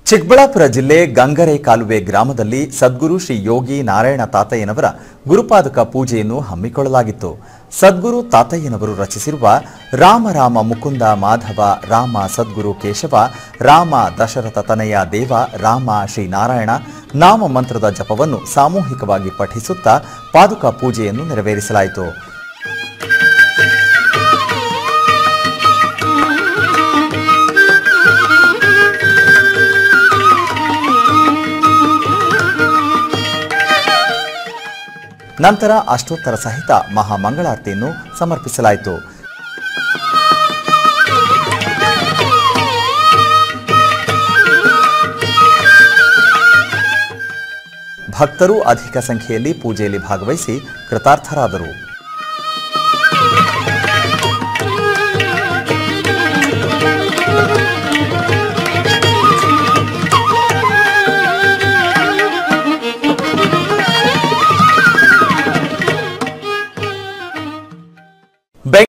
ಚಿಕ್ಕಬಳ್ಳಾಪುರ ಜಿಲ್ಲೆ ಗಂಗರೆ ಕಾಲುವೆ ಗ್ರಾಮದಲ್ಲಿ ಸದ್ಗುರು ಶ್ರೀ ಯೋಗಿ ನಾರಾಯಣ ತಾತಯ್ಯನವರ ಗುರುಪಾದಕ ಪೂಜೆಯನ್ನು ಹಮ್ಮಿಕೊಳ್ಳಲಾಗಿತ್ತು ಸದ್ಗುರು ತಾತಯ್ಯನವರು ರಚಿಸಿರುವ ರಾಮ ರಾಮ ಮುಕುಂದ ಮಾಧವ ರಾಮ ಸದ್ಗುರು ಕೇಶವ ರಾಮ ದಶರಥ ತನಯ ದೇವ ರಾಮ ಶ್ರೀ ನಾರಾಯಣ ನಾಮ ಮಂತ್ರದ ಜಪವನ್ನು ಸಾಮೂಹಿಕವಾಗಿ ಪಠಿಸುತ್ತಾ ಪಾದುಕ ಪೂಜೆಯನ್ನು ನೆರವೇರಿಸಲಾಯಿತು ನಂತರ ಅಷ್ಟೋತ್ತರ ಸಹಿತ ಮಹಾಮಂಗಳಾರತಿಯನ್ನು ಸಮರ್ಪಿಸಲಾಯಿತು ಭಕ್ತರು ಅಧಿಕ ಸಂಖ್ಯೆಯಲ್ಲಿ ಪೂಜೆಯಲ್ಲಿ ಭಾಗವಹಿಸಿ ಕೃತಾರ್ಥರಾದರು